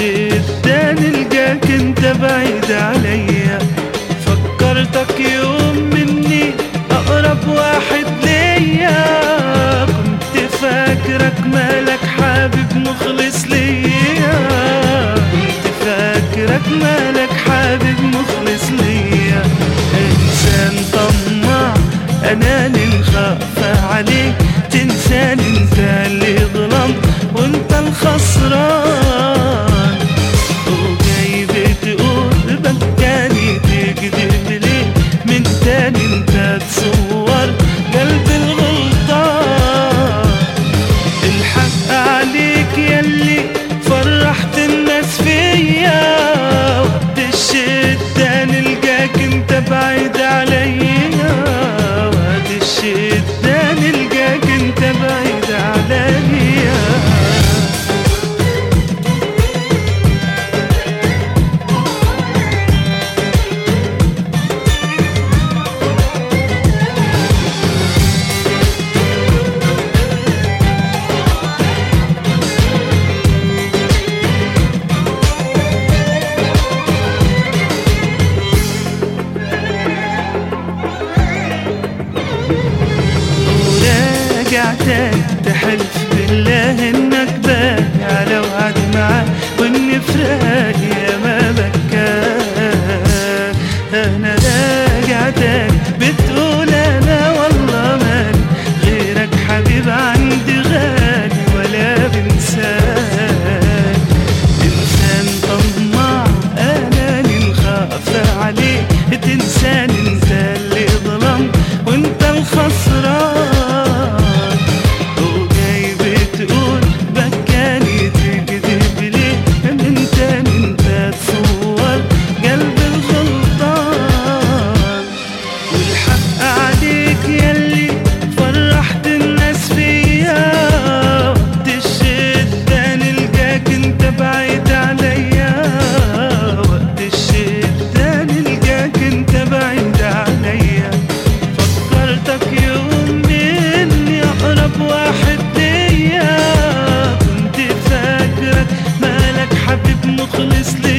الشدة نلقاك انت بعيد عليا فكرتك يوم مني اقرب واحد ليا كنت فاكرك مالك حابب مخلص ليا كنت فاكرك مالك حابب مخلص ليا انسان طماع انا اللي خاف عليك تنساني انت اللي ظلمت وانت الخسران وجاي بتقول بكاني تكذب ليه من تاني انت تصور قلب الغلطان الحق عليك يلي فرحت الناس فيا وقت الشدة نلقاك انت بعيد عليا وقت الشدة نلقاك انت بعيد عليا وراجع تاني تحلف بالله انك باقي على وعد معاه وان فراقي يا ما بكاك انا راجع تاني بتقول انا والله مالي غيرك حبيب عندي غالي ولا بنساك انسان طماع انا اللي خاف عليك تنساني انت اللي ظلمت وانت الخسران وجاي بتقول بكاني تكذب ليه من تاني انت تصور قلب الغلطان والحق عليك يلي فرحت الناس فيا وقت الشدة نلقاك انت بعيد عليا وقت الشدة نلقاك انت بعيد عليا فكرتك يوم مني اقرب واحد ليا كنت فاكرك مالك حبيب مخلص ليا